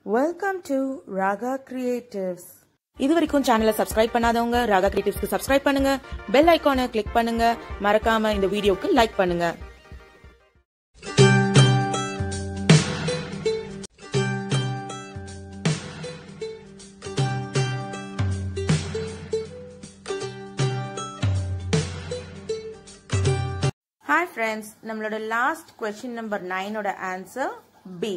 Welcome to Raga Creatives. இது வரைக்கும் சேனலை சப்ஸ்கிரைப் பண்ணாதவங்க ராகா கிரியேட்டிவ்ஸ்க்கு சப்ஸ்கிரைப் பண்ணுங்க பெல் ஐகானை கிளிக் பண்ணுங்க மறக்காம இந்த வீடியோக்கு லைக் பண்ணுங்க ஹாய் ஃப்ரெண்ட்ஸ் நம்மளோட லாஸ்ட் கொஸ்டின் நம்பர் நைனோட ஆன்சர் பி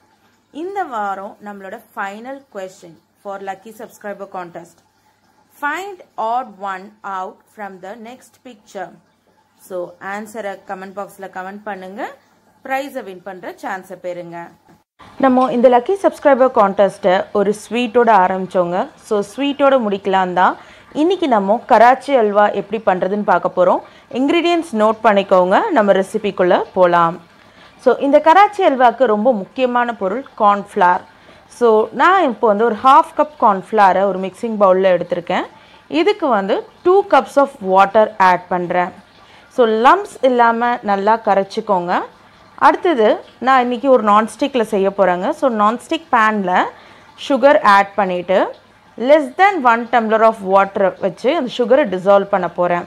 இந்த வாரம் நம்மளோட final question for lucky subscriber contest find odd one out from the next picture so ஆன்சரை கமெண்ட் பாக்ஸில் கமெண்ட் பண்ணுங்க ப்ரைஸை வின் பண்ணுற சான்ஸை பெறுங்க நம்ம இந்த லக்கி சப்ஸ்கிரைபர் கான்டெஸ்ட்டை ஒரு ஸ்வீட்டோட ஆரம்பித்தோங்க ஸோ ஸ்வீட்டோட முடிக்கலாம் தான் இன்னைக்கு நம்ம கராச்சி அல்வா எப்படி பண்ணுறதுன்னு பார்க்க போகிறோம் இன்க்ரீடியன்ட்ஸ் நோட் பண்ணிக்கோங்க நம்ம ரெசிபிக்குள்ளே போகலாம் ஸோ இந்த கராச்சி அல்வாவுக்கு ரொம்ப முக்கியமான பொருள் கார்ன்ஃப்ளார் ஸோ நான் இப்போ வந்து ஒரு ஹாஃப் கப் கார்ன்ஃப்ளாரை ஒரு மிக்சிங் பவுலில் எடுத்திருக்கேன் இதுக்கு வந்து two cups of water add பண்ணுறேன் ஸோ லம்ஸ் இல்லாமல் நல்லா கரைச்சிக்கோங்க அடுத்தது நான் இன்றைக்கி ஒரு நான்ஸ்டிக்கில் செய்ய போகிறேங்க ஸோ நான்ஸ்டிக் பேனில் சுகர் ஆட் பண்ணிவிட்டு less than one tumbler of வாட்டரை வச்சு அந்த சுகரை டிசால்வ் பண்ண போகிறேன்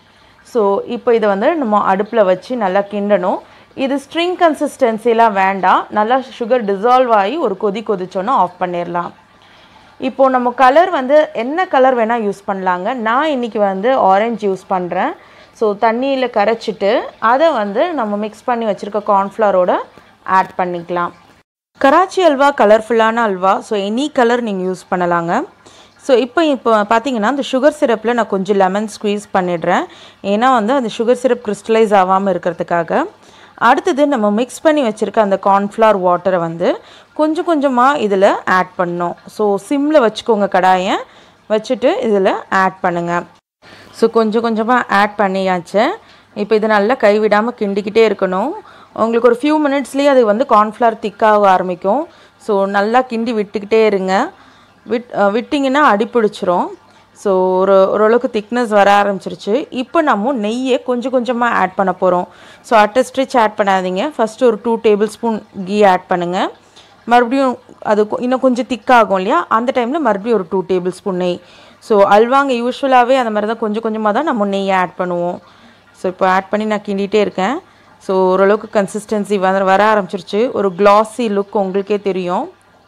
ஸோ இப்போ இதை வந்து நம்ம அடுப்பில் வச்சு நல்லா கிண்டணும் இது ஸ்ட்ரிங் கன்சிஸ்டன்சிலாம் வேண்டாம் நல்லா சுகர் டிசால்வ் ஆகி ஒரு கொதி கொதிச்சோன்னா ஆஃப் பண்ணிடலாம் இப்போது நம்ம கலர் வந்து என்ன கலர் வேணால் யூஸ் பண்ணலாங்க நான் இன்றைக்கி வந்து ஆரஞ்சு யூஸ் பண்ணுறேன் ஸோ தண்ணியில் கரைச்சிட்டு அதை வந்து நம்ம மிக்ஸ் பண்ணி வச்சுருக்க கார்ன்ஃப்ளவரோட ஆட் பண்ணிக்கலாம் கராச்சி அல்வா கலர்ஃபுல்லான அல்வா ஸோ எனி கலர் நீங்கள் யூஸ் பண்ணலாங்க ஸோ இப்போ இப்போ பார்த்தீங்கன்னா அந்த சுகர் சிரப்பில் நான் கொஞ்சம் லெமன் ஸ்க்வீஸ் பண்ணிடுறேன் ஏன்னா வந்து அந்த சுகர் சிரப் கிறிஸ்டலைஸ் ஆகாமல் இருக்கிறதுக்காக அடுத்தது நம்ம மிக்ஸ் பண்ணி வச்சுருக்க அந்த கார்ன்ஃப்ளவர் வாட்டரை வந்து கொஞ்சம் கொஞ்சமாக இதில் ஆட் பண்ணோம் ஸோ சிம்மில் வச்சுக்கோங்க கடாயை வச்சுட்டு இதில் ஆட் பண்ணுங்கள் ஸோ கொஞ்சம் கொஞ்சமாக ஆட் பண்ணியாச்சு இப்போ இது நல்லா கைவிடாமல் கிண்டிக்கிட்டே இருக்கணும் உங்களுக்கு ஒரு ஃபியூ மினிட்ஸ்லேயே அது வந்து கார்ன்ஃப்ளவர் திக்காக ஆரம்பிக்கும் ஸோ நல்லா கிண்டி விட்டுக்கிட்டே இருங்க விட் விட்டிங்கன்னா அடிப்பிடிச்சிரும் ஸோ ஒரு ஓரளவுக்கு திக்னஸ் வர ஆரம்பிச்சிருச்சு இப்போ நம்ம நெய்யை கொஞ்சம் கொஞ்சமாக ஆட் பண்ண போகிறோம் ஸோ அட்டை ஸ்ட்ரிச் ஆட் பண்ணாதீங்க ஃபஸ்ட்டு ஒரு two tablespoon ghee add பண்ணுங்கள் மறுபடியும் அது கொ- இன்னும் கொஞ்சம் திக்காகும் இல்லையா அந்த டைமில் மறுபடியும் ஒரு டூ டேபிள் ஸ்பூன் நெய் ஸோ அல்வாங்க யூஸ்வலாகவே அந்த மாதிரி தான் கொஞ்சம் கொஞ்சமாக தான் நம்ம நெய்யை ஆட் பண்ணுவோம் ஸோ இப்போ ஆட் பண்ணி நான் கிண்டிகிட்டே இருக்கேன் ஸோ ஓரளவுக்கு கன்சிஸ்டன்சி வர வர ஆரம்பிச்சிருச்சு ஒரு கிளாஸி லுக் உங்களுக்கே தெரியும்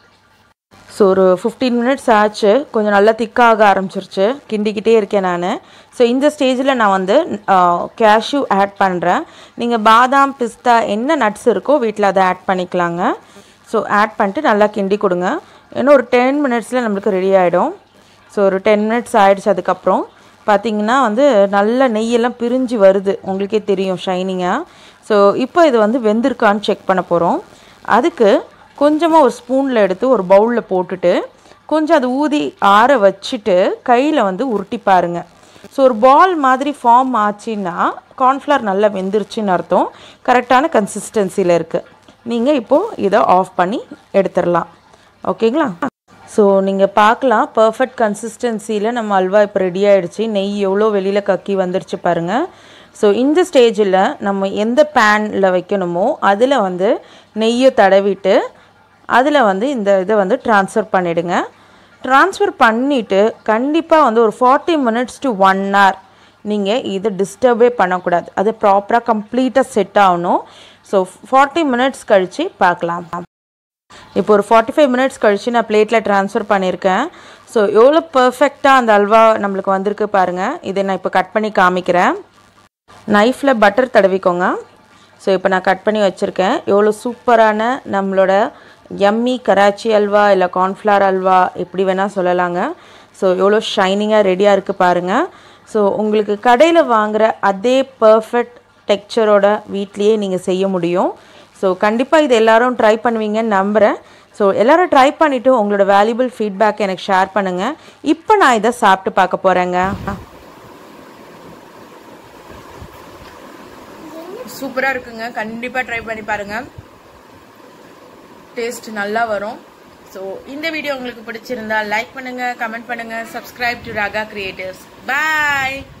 ஸோ ஒரு ஃபிஃப்டீன் மினிட்ஸ் ஆச்சு கொஞ்சம் நல்லா திக்காக ஆரம்பிச்சிருச்சு கிண்டிக்கிட்டே இருக்கேன் நான் ஸோ இந்த ஸ்டேஜில் நான் வந்து கேஷ்யூ ஆட் பண்ணுறேன் நீங்கள் பாதாம் பிஸ்தா என்ன நட்ஸ் இருக்கோ வீட்டில் அதை ஆட் பண்ணிக்கலாங்க ஸோ ஆட் பண்ணிட்டு நல்லா கிண்டி கொடுங்க இன்னும் ஒரு டென் மினிட்ஸில் நம்மளுக்கு ரெடி ஆகிடும் ஸோ ஒரு டென் மினிட்ஸ் ஆகிடுச்சு அதுக்கப்புறம் பார்த்தீங்கன்னா வந்து நல்ல நெய்யெல்லாம் பிரிஞ்சு வருது உங்களுக்கே தெரியும் ஷைனிங்காக ஸோ இப்போ இது வந்து வெந்திருக்கான்னு செக் பண்ண போகிறோம் அதுக்கு கொஞ்சமாக ஒரு ஸ்பூனில் எடுத்து ஒரு பவுலில் போட்டுட்டு கொஞ்சம் அது ஊதி ஆற வச்சுட்டு கையில் வந்து உருட்டி பாருங்க ஸோ ஒரு பால் மாதிரி ஃபார்ம் ஆச்சுன்னா கார்ன்ஃப்ளவர் நல்லா வெந்துருச்சுன்னு அர்த்தம் கரெக்டான கன்சிஸ்டன்சியில் இருக்குது நீங்கள் இப்போது இதை ஆஃப் பண்ணி எடுத்துடலாம் ஓகேங்களா ஸோ நீங்கள் பார்க்கலாம் பர்ஃபெக்ட் கன்சிஸ்டன்சியில் நம்ம அல்வா இப்போ ரெடி ஆயிடுச்சு நெய் எவ்வளோ வெளியில் கக்கி வந்துருச்சு பாருங்கள் ஸோ இந்த ஸ்டேஜில் நம்ம எந்த பேனில் வைக்கணுமோ அதில் வந்து நெய்யை தடவிட்டு அதில் வந்து இந்த இதை வந்து ட்ரான்ஸ்ஃபர் பண்ணிவிடுங்க ட்ரான்ஸ்ஃபர் பண்ணிவிட்டு கண்டிப்பாக வந்து ஒரு forty minutes to one hour நீங்கள் இதை டிஸ்டர்பே பண்ணக்கூடாது அது ப்ராப்பராக கம்ப்ளீட்டாக செட் ஆகணும் ஸோ ஃபார்ட்டி மினிட்ஸ் கழித்து பார்க்கலாம் இப்போ ஒரு ஃபார்ட்டி ஃபைவ் மினிட்ஸ் கழித்து நான் பிளேட்டில் ட்ரான்ஸ்ஃபர் பண்ணியிருக்கேன் ஸோ எவ்வளோ பர்ஃபெக்டாக அந்த அல்வா நம்மளுக்கு வந்திருக்கு பாருங்கள் இதை நான் இப்போ கட் பண்ணி காமிக்கிறேன் நைஃப்பில் பட்டர் தடவிக்கோங்க ஸோ இப்போ நான் கட் பண்ணி வச்சுருக்கேன் எவ்வளோ சூப்பரான நம்மளோட எம்மி கராச்சி அல்வா இல்லை கார்ன்ஃப்ளவர் அல்வா எப்படி வேணால் சொல்லலாங்க ஸோ எவ்வளோ ஷைனிங்காக ரெடியாக இருக்குது பாருங்கள் ஸோ உங்களுக்கு கடையில் வாங்குகிற அதே பர்ஃபெக்ட் டெக்ஸ்சரோட வீட்லேயே நீங்கள் செய்ய முடியும் ஸோ கண்டிப்பாக இது எல்லாரும் ட்ரை பண்ணுவீங்கன்னு நம்புகிறேன் ஸோ எல்லாரும் ட்ரை பண்ணிவிட்டு உங்களோட வேல்யூபிள் ஃபீட்பேக் எனக்கு ஷேர் பண்ணுங்கள் இப்போ நான் இதை சாப்பிட்டு பார்க்க போகிறேங்க சூப்பராக இருக்குங்க கண்டிப்பாக ட்ரை பண்ணி பாருங்க டேஸ்ட் நல்லா வரும் ஸோ இந்த வீடியோ உங்களுக்கு பிடிச்சிருந்தா லைக் பண்ணுங்க கமெண்ட் பண்ணுங்க subscribe to Raaga creatives bye